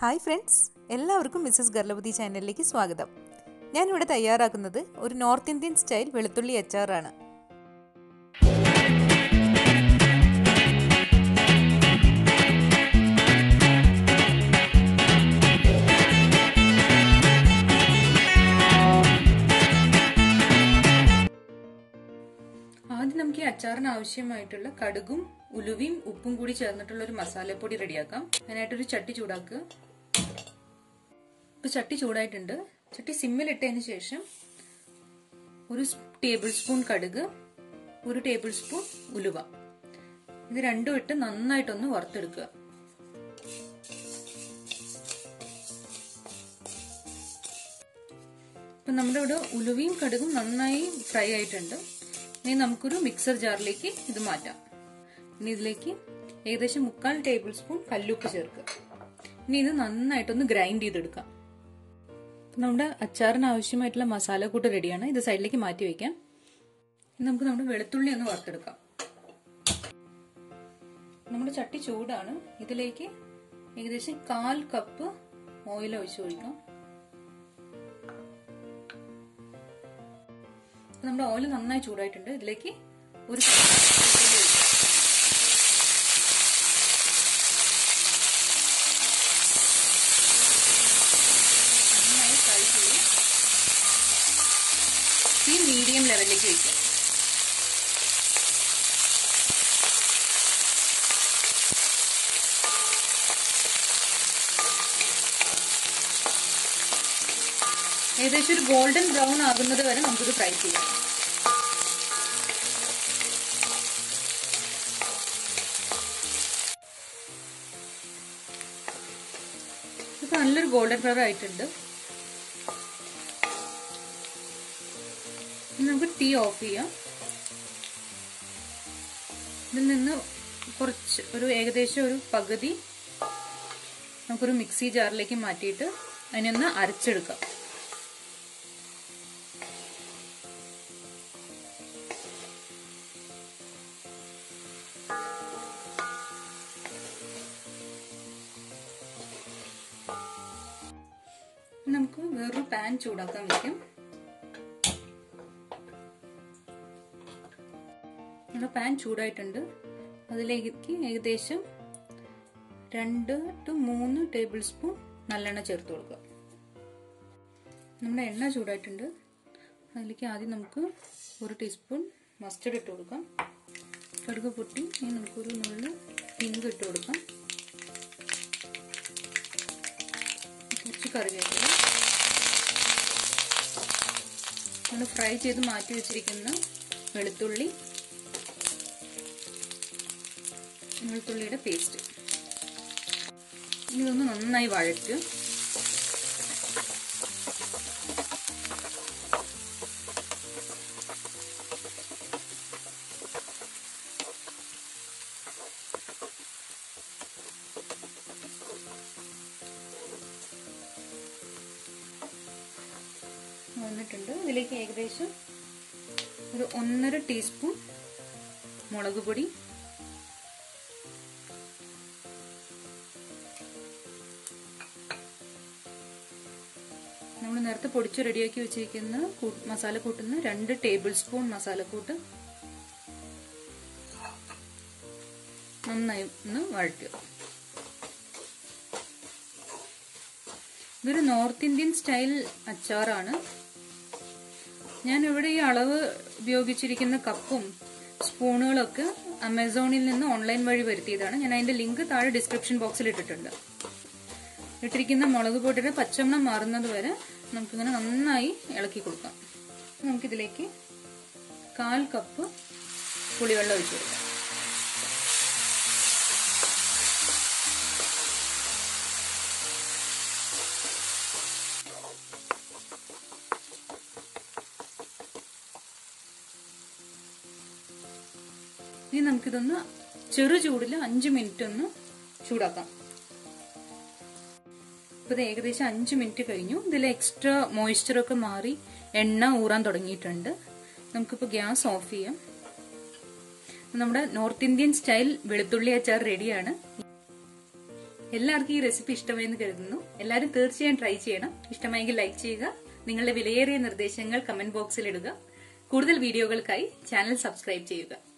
hi friends എല്ലാവർക്കും Mrs Garlapati ചാനലിലേക്ക് സ്വാഗതം ഞാനിവിടെ തയ്യാറാക്കുന്നത് ഒരു നോർത്ത് ഇന്ത്യൻ സ്റ്റൈൽ വെളുത്തുള്ളി അച്ചാറാണ് ആദ്യം നമുക്ക് ഈ അച്ചാറിന് ആവശ്യമായിട്ടുള്ള കടുകും ഉലുവയും ഉപ്പും കൂടി ചേർന്നിട്ടുള്ള ഒരു മസാലപ്പൊടി റെഡിയാക്കാം അതിനായിട്ടൊരു ചട്ടി ചൂടാക്കുക ഇപ്പൊ ചട്ടി ചൂടായിട്ടുണ്ട് ചട്ടി സിമ്മിലിട്ടതിന് ശേഷം ഒരു ടേബിൾ സ്പൂൺ കടുക് ഒരു ടേബിൾ സ്പൂൺ ഉലുവ ഇത് രണ്ടും ഇട്ട് നന്നായിട്ടൊന്ന് വറുത്തെടുക്കുക ഇപ്പൊ നമ്മുടെ ഇവിടെ ഉലുവയും കടുകും നന്നായി ഫ്രൈ ആയിട്ടുണ്ട് ഇനി നമുക്കൊരു മിക്സർ ജാറിലേക്ക് ഇത് മാറ്റാം ഇനി ഇതിലേക്ക് ഏകദേശം മുക്കാൽ ടേബിൾ സ്പൂൺ കല്ലുപ്പ് ചേർക്കുക ഇനി ഇത് നന്നായിട്ടൊന്ന് ഗ്രൈൻഡ് ചെയ്തെടുക്കാം നമ്മുടെ അച്ചാറിന് ആവശ്യമായിട്ടുള്ള മസാലക്കൂട്ട് റെഡിയാണ് ഇത് സൈഡിലേക്ക് മാറ്റി വയ്ക്കാം ഇനി നമുക്ക് നമ്മുടെ വെളുത്തുള്ളി ഒന്ന് വറുത്തെടുക്കാം നമ്മുടെ ചട്ടി ചൂടാണ് ഇതിലേക്ക് ഏകദേശം കാൽ കപ്പ് ഓയിൽ ഒഴിച്ചു ഒഴിക്കാം നമ്മുടെ ഓയിൽ നന്നായി ചൂടായിട്ടുണ്ട് ഇതിലേക്ക് ഒരു നന്നായി ഫ്രൈ ചെയ്ത് ഈ മീഡിയം ലെവലിലേക്ക് വയ്ക്കാം ഏകദേശം ഒരു ഗോൾഡൻ ബ്രൗൺ ആകുന്നത് വരെ നമുക്കിത് ഫ്രൈ ചെയ്യാം ഇപ്പൊ നല്ലൊരു ഗോൾഡൻ കളർ ആയിട്ടുണ്ട് നമുക്ക് ടീ ഓഫ് ചെയ്യാം ഇതിൽ നിന്ന് കുറച്ച് ഒരു ഏകദേശം ഒരു പകുതി നമുക്കൊരു മിക്സി ജാറിലേക്ക് മാറ്റിയിട്ട് അതിനൊന്ന് അരച്ചെടുക്കാം നമുക്ക് വേറൊരു പാൻ ചൂടാക്കാൻ വെക്കാം നമ്മുടെ പാൻ ചൂടായിട്ടുണ്ട് അതിലേക്ക് ഏകദേശം രണ്ട് ടു മൂന്ന് ടേബിൾ സ്പൂൺ നല്ലെണ്ണ ചേർത്ത് കൊടുക്കുക നമ്മുടെ എണ്ണ ചൂടായിട്ടുണ്ട് അതിലേക്ക് ആദ്യം നമുക്ക് ഒരു ടീസ്പൂൺ മസ്റ്റർഡ് ഇട്ട് കൊടുക്കാം കടുക് പൊട്ടി ഇനി നമുക്കൊരു നുള്ളു പിങ്ക് ഇട്ട് കൊടുക്കാം കുറച്ച് കറിവേപ്പില നമ്മൾ ഫ്രൈ ചെയ്ത് മാറ്റി വെച്ചിരിക്കുന്ന വെളുത്തുള്ളി വെളുത്തുള്ളിയുടെ പേസ്റ്റ് ഇതൊന്ന് നന്നായി വഴറ്റുക വന്നിട്ടുണ്ട് ഇതിലേക്ക് ഏകദേശം ഒരു ഒന്നര ടീസ്പൂൺ മുളക് പൊടി നമ്മൾ നേരത്തെ പൊടിച്ച് റെഡിയാക്കി വെച്ചിരിക്കുന്ന മസാല കൂട്ടുന്ന രണ്ട് ടേബിൾ സ്പൂൺ മസാലക്കൂട്ട് നന്നായി ഒന്ന് വഴറ്റുക ഇതൊരു നോർത്ത് ഇന്ത്യൻ സ്റ്റൈൽ അച്ചാറാണ് ഞാൻ ഇവിടെ ഈ അളവ് ഉപയോഗിച്ചിരിക്കുന്ന കപ്പും സ്പൂണുകളൊക്കെ ആമസോണിൽ നിന്ന് ഓൺലൈൻ വഴി വരുത്തിയതാണ് ഞാൻ അതിന്റെ ലിങ്ക് താഴെ ഡിസ്ക്രിപ്ഷൻ ബോക്സിൽ ഇട്ടിട്ടുണ്ട് ഇട്ടിരിക്കുന്ന മുളക് പൊടിയുടെ പച്ചമണം മാറുന്നത് വരെ നമുക്കിങ്ങനെ നന്നായി ഇളക്കി കൊടുക്കാം നമുക്കിതിലേക്ക് കാൽ കപ്പ് പുളിവെള്ളം ഒഴിച്ചു കൊടുക്കാം ഇനി നമുക്കിതൊന്ന് ചെറു ചൂടിൽ അഞ്ച് മിനിറ്റ് ഒന്ന് ചൂടാക്കാം ഇപ്പൊ ഇത് ഏകദേശം അഞ്ച് മിനിറ്റ് കഴിഞ്ഞു ഇതിൽ എക്സ്ട്രാ മോയ്സ്ചറൊക്കെ മാറി എണ്ണ ഊറാൻ തുടങ്ങിയിട്ടുണ്ട് നമുക്കിപ്പോൾ ഗ്യാസ് ഓഫ് ചെയ്യാം നമ്മുടെ നോർത്ത് ഇന്ത്യൻ സ്റ്റൈൽ വെളുത്തുള്ളി അച്ചാർ റെഡിയാണ് എല്ലാവർക്കും ഈ റെസിപ്പി ഇഷ്ടമായെന്ന് കരുതുന്നു എല്ലാവരും തീർച്ചയായും ട്രൈ ചെയ്യണം ഇഷ്ടമായെങ്കിൽ ലൈക്ക് ചെയ്യുക നിങ്ങളുടെ വിലയേറിയ നിർദ്ദേശങ്ങൾ കമന്റ് ബോക്സിൽ ഇടുക കൂടുതൽ വീഡിയോകൾക്കായി ചാനൽ സബ്സ്ക്രൈബ് ചെയ്യുക